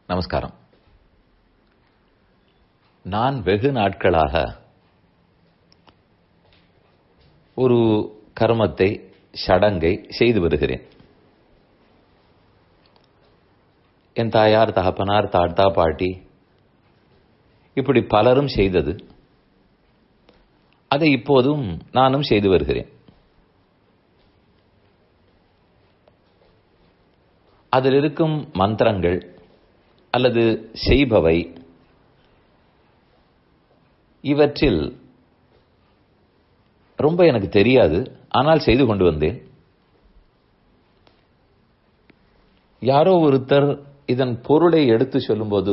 நமஸ்காரம் நான் வெகு நாட்களாக ஒரு கர்மத்தை சடங்கை செய்து வருகிறேன் என் தாயார் தகப்பனார் தாத்தா பாட்டி இப்படி பலரும் செய்தது அதை இப்போதும் நானும் செய்து வருகிறேன் அதில் இருக்கும் மந்திரங்கள் அல்லது செய்பவை இவற்றில் ரொம்ப எனக்கு தெரியாது ஆனால் செய்து கொண்டு வந்தேன் யாரோ ஒருத்தர் இதன் பொருளை எடுத்து சொல்லும்போது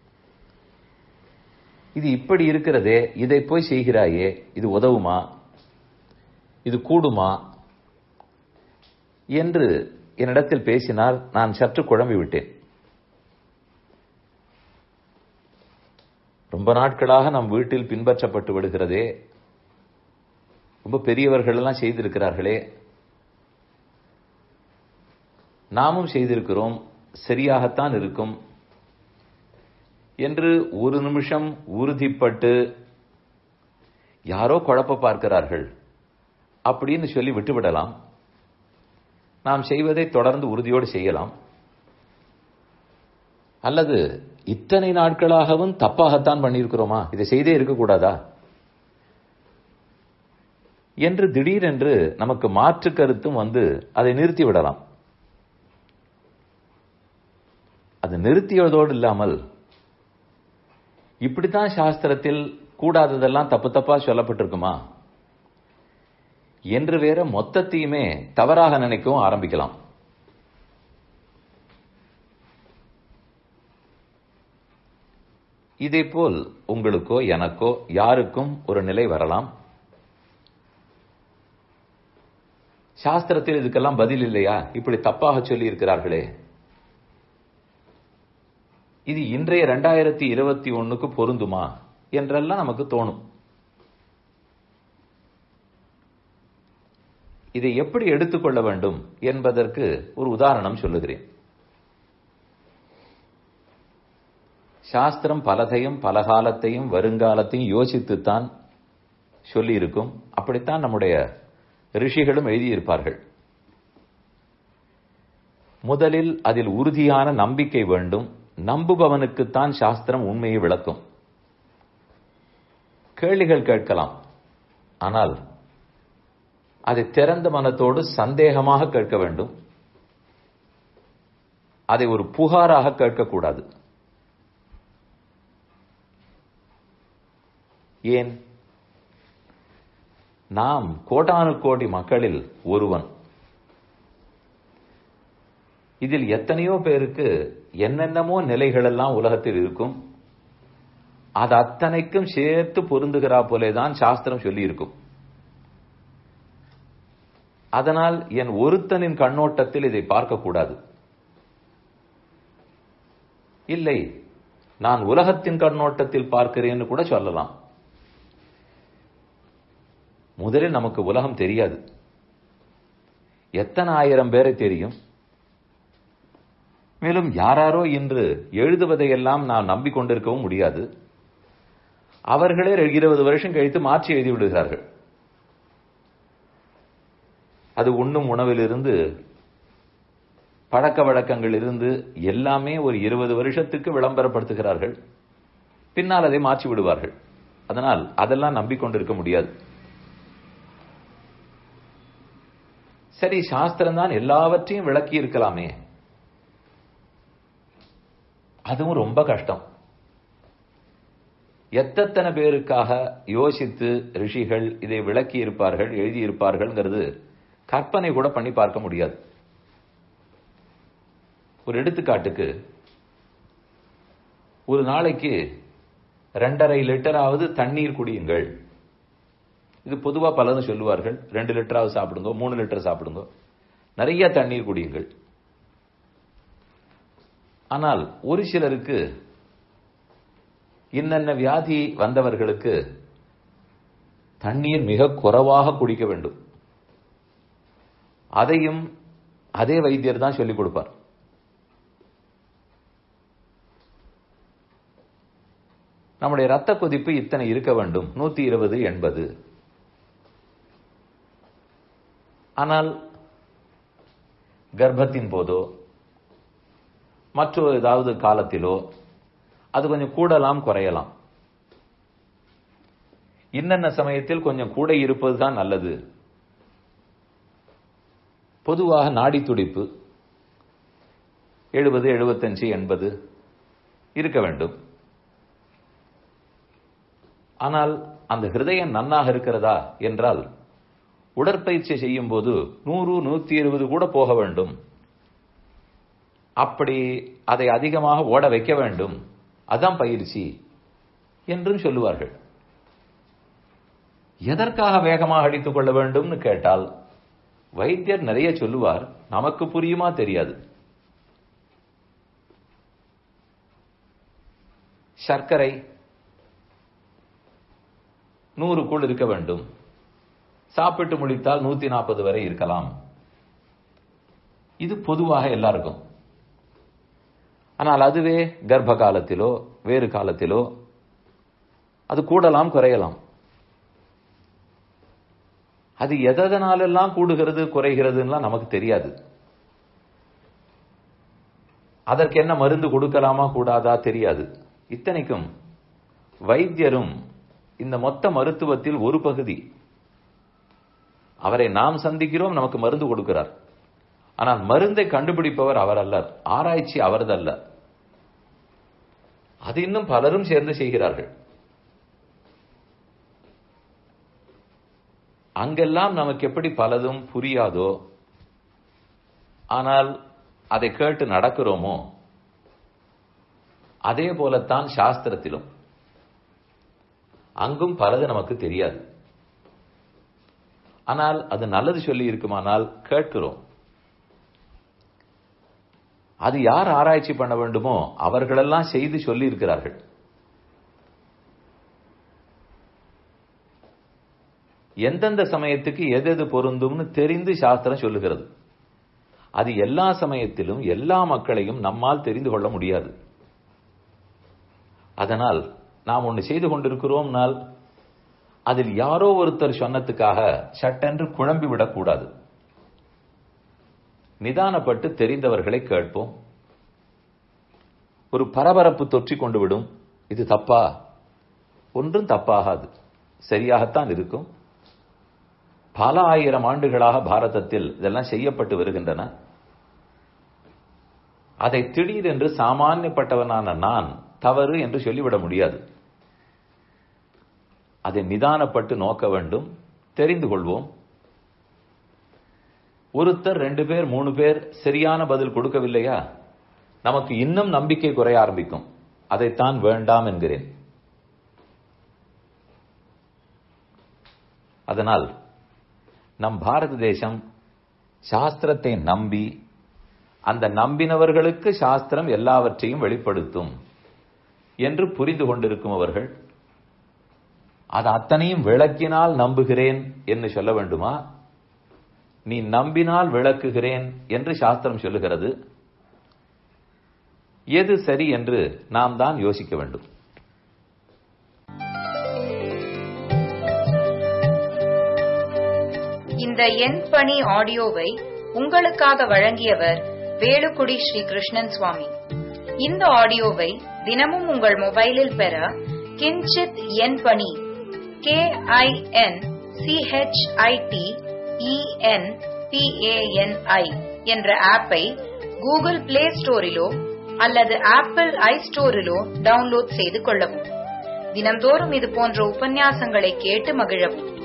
இது இப்படி இருக்கிறதே இதை போய் செய்கிறாயே இது உதவுமா இது கூடுமா என்று என்னிடத்தில் பேசினார் நான் சற்று குழம்பி விட்டேன் ரொம்ப நாட்களாக நம் வீட்டில் பின்பற்றப்பட்டு விடுகிறதே ரொம்ப பெரியவர்கள் எல்லாம் செய்திருக்கிறார்களே நாமும் செய்திருக்கிறோம் சரியாகத்தான் இருக்கும் என்று ஒரு நிமிஷம் உறுதிப்பட்டு யாரோ குழப்ப பார்க்கிறார்கள் அப்படின்னு சொல்லி விட்டுவிடலாம் நாம் செய்வதை தொடர்ந்து உறுதியோடு செய்யலாம் அல்லது இத்தனை நாட்களாகவும் தப்பாகத்தான் பண்ணியிருக்கிறோமா இதை செய்தே இருக்கக்கூடாதா என்று திடீரென்று நமக்கு மாற்று கருத்தும் வந்து அதை நிறுத்தி விடலாம் அது நிறுத்தியதோடு இல்லாமல் இப்படித்தான் சாஸ்திரத்தில் கூடாததெல்லாம் தப்பு தப்பா சொல்லப்பட்டிருக்குமா என்று வேற மொத்தத்தையுமே தவறாக நினைக்கவும் ஆரம்பிக்கலாம் இதேபோல் உங்களுக்கோ எனக்கோ யாருக்கும் ஒரு நிலை வரலாம் சாஸ்திரத்தில் இதுக்கெல்லாம் பதில் இல்லையா இப்படி தப்பாக சொல்லி இருக்கிறார்களே இது இன்றைய ரெண்டாயிரத்தி இருபத்தி ஒன்னுக்கு பொருந்துமா என்றெல்லாம் நமக்கு தோணும் இதை எப்படி எடுத்துக்கொள்ள வேண்டும் என்பதற்கு ஒரு உதாரணம் சொல்லுகிறேன் சாஸ்திரம் பலதையும் பல காலத்தையும் வருங்காலத்தையும் யோசித்துத்தான் சொல்லியிருக்கும் அப்படித்தான் நம்முடைய ரிஷிகளும் எழுதியிருப்பார்கள் முதலில் அதில் உறுதியான நம்பிக்கை வேண்டும் நம்புபவனுக்குத்தான் சாஸ்திரம் உண்மையை விளக்கும் கேள்விகள் கேட்கலாம் ஆனால் அதை திறந்த மனத்தோடு சந்தேகமாக கேட்க வேண்டும் அதை ஒரு புகாராக கேட்கக்கூடாது ஏன் நாம் கோடானு கோடி மக்களில் ஒருவன் இதில் எத்தனையோ பேருக்கு என்னென்னமோ நிலைகள் எல்லாம் உலகத்தில் இருக்கும் அது அத்தனைக்கும் சேர்த்து பொருந்துகிறா போலேதான் சாஸ்திரம் சொல்லி இருக்கும் அதனால் என் ஒருத்தனின் கண்ணோட்டத்தில் இதை பார்க்கக்கூடாது இல்லை நான் உலகத்தின் கண்ணோட்டத்தில் பார்க்கிறேன்னு கூட சொல்லலாம் முதலில் நமக்கு உலகம் தெரியாது எத்தனை ஆயிரம் பேரை தெரியும் மேலும் யாராரோ இன்று எழுதுவதையெல்லாம் நாம் நம்பிக்கொண்டிருக்கவும் முடியாது அவர்களே இருபது வருஷம் கழித்து மாற்றி எழுதி விடுகிறார்கள் அது உண்ணும் உணவிலிருந்து பழக்க வழக்கங்கள் இருந்து எல்லாமே ஒரு இருபது வருஷத்துக்கு விளம்பரப்படுத்துகிறார்கள் பின்னால் அதை மாற்றி விடுவார்கள் அதனால் அதெல்லாம் நம்பிக்கொண்டிருக்க முடியாது சரி சாஸ்திரம் தான் எல்லாவற்றையும் விளக்கி இருக்கலாமே அதுவும் ரொம்ப கஷ்டம் எத்தனை பேருக்காக யோசித்து ரிஷிகள் இதை விளக்கி இருப்பார்கள் எழுதியிருப்பார்கள்ங்கிறது கற்பனை கூட பண்ணி பார்க்க முடியாது ஒரு எடுத்துக்காட்டுக்கு ஒரு நாளைக்கு ரெண்டரை லிட்டராவது தண்ணீர் குடியுங்கள் இது பொதுவா பலரும் சொல்லுவார்கள் ரெண்டு லிட்டராவது சாப்பிடுங்க மூணு லிட்டர் சாப்பிடுங்க நிறைய தண்ணீர் குடியுங்கள் ஆனால் ஒரு சிலருக்கு இன்னென்ன வியாதி வந்தவர்களுக்கு தண்ணீர் மிக குறைவாக குடிக்க வேண்டும் அதையும் அதே வைத்தியர் தான் சொல்லிக் கொடுப்பார் நம்முடைய ரத்த கொதிப்பு இத்தனை இருக்க வேண்டும் நூத்தி இருபது எண்பது ஆனால் கர்ப்பத்தின் போதோ மற்றொரு ஏதாவது காலத்திலோ அது கொஞ்சம் கூடலாம் குறையலாம் இன்னென்ன சமயத்தில் கொஞ்சம் கூட இருப்பது தான் நல்லது பொதுவாக நாடி துடிப்பு எழுபது எழுபத்தஞ்சு எண்பது இருக்க வேண்டும் ஆனால் அந்த ஹிருதயம் நன்னாக இருக்கிறதா என்றால் உடற்பயிற்சி செய்யும் போது நூறு நூத்தி இருபது கூட போக வேண்டும் அப்படி அதை அதிகமாக ஓட வைக்க வேண்டும் அதான் பயிற்சி என்றும் சொல்லுவார்கள் எதற்காக வேகமாக அடித்துக் கொள்ள வேண்டும்னு கேட்டால் வைத்தியர் நிறைய சொல்லுவார் நமக்கு புரியுமா தெரியாது சர்க்கரை நூறுக்குள் இருக்க வேண்டும் சாப்பிட்டு முடித்தால் நூத்தி நாற்பது வரை இருக்கலாம் இது பொதுவாக எல்லாருக்கும் ஆனால் அதுவே கர்ப்ப காலத்திலோ வேறு காலத்திலோ அது கூடலாம் குறையலாம் அது எதனாலெல்லாம் கூடுகிறது குறைகிறதுலாம் நமக்கு தெரியாது அதற்கு என்ன மருந்து கொடுக்கலாமா கூடாதா தெரியாது இத்தனைக்கும் வைத்தியரும் இந்த மொத்த மருத்துவத்தில் ஒரு பகுதி அவரை நாம் சந்திக்கிறோம் நமக்கு மருந்து கொடுக்கிறார் ஆனால் மருந்தை கண்டுபிடிப்பவர் அவர் அல்ல ஆராய்ச்சி அவரதல்ல அது இன்னும் பலரும் சேர்ந்து செய்கிறார்கள் அங்கெல்லாம் நமக்கு எப்படி பலதும் புரியாதோ ஆனால் அதை கேட்டு நடக்கிறோமோ அதே போலத்தான் சாஸ்திரத்திலும் அங்கும் பலது நமக்கு தெரியாது ஆனால் அது நல்லது சொல்லி இருக்குமானால் கேட்கிறோம் அது யார் ஆராய்ச்சி பண்ண வேண்டுமோ அவர்களெல்லாம் செய்து சொல்லி இருக்கிறார்கள் எந்தெந்த சமயத்துக்கு எது எது பொருந்தும்னு தெரிந்து சாஸ்திரம் சொல்லுகிறது அது எல்லா சமயத்திலும் எல்லா மக்களையும் நம்மால் தெரிந்து கொள்ள முடியாது அதனால் நாம் ஒன்று செய்து கொண்டிருக்கிறோம்னால் அதில் யாரோ ஒருத்தர் சொன்னதுக்காக சட்டென்று குழம்பி விடக்கூடாது நிதானப்பட்டு தெரிந்தவர்களை கேட்போம் ஒரு பரபரப்பு தொற்றி கொண்டு விடும் இது தப்பா ஒன்றும் தப்பாகாது சரியாகத்தான் இருக்கும் பல ஆயிரம் ஆண்டுகளாக பாரதத்தில் இதெல்லாம் செய்யப்பட்டு வருகின்றன அதை திடீரென்று சாமானியப்பட்டவனான நான் தவறு என்று சொல்லிவிட முடியாது அதை நிதானப்பட்டு நோக்க வேண்டும் தெரிந்து கொள்வோம் ஒருத்தர் ரெண்டு பேர் மூணு பேர் சரியான பதில் கொடுக்கவில்லையா நமக்கு இன்னும் நம்பிக்கை குறைய ஆரம்பிக்கும் அதைத்தான் வேண்டாம் என்கிறேன் அதனால் நம் பாரத தேசம் சாஸ்திரத்தை நம்பி அந்த நம்பினவர்களுக்கு சாஸ்திரம் எல்லாவற்றையும் வெளிப்படுத்தும் என்று புரிந்து கொண்டிருக்கும் அவர்கள் அது அத்தனையும் விளக்கினால் நம்புகிறேன் என்று சொல்ல வேண்டுமா நீ நம்பினால் விளக்குகிறேன் என்று சாஸ்திரம் சொல்லுகிறது எது சரி என்று நாம் தான் யோசிக்க வேண்டும் இந்த எண் பணி ஆடியோவை உங்களுக்காக வழங்கியவர் வேலுக்குடி ஸ்ரீ கிருஷ்ணன் சுவாமி இந்த ஆடியோவை தினமும் உங்கள் மொபைலில் பெற கிஞ்சித் எண் பணி கே ஐ என் சிஹெச்ஐடி இஎன் பிஏஎன்ஐ என்ற ஆப்பை கூகுள் பிளே ஸ்டோரிலோ அல்லது ஆப்பிள் ஐ ஸ்டோரிலோ டவுன்லோட் செய்து கொள்ளவும் தினம்தோறும் இது போன்ற உபன்யாசங்களை கேட்டு மகிழவும்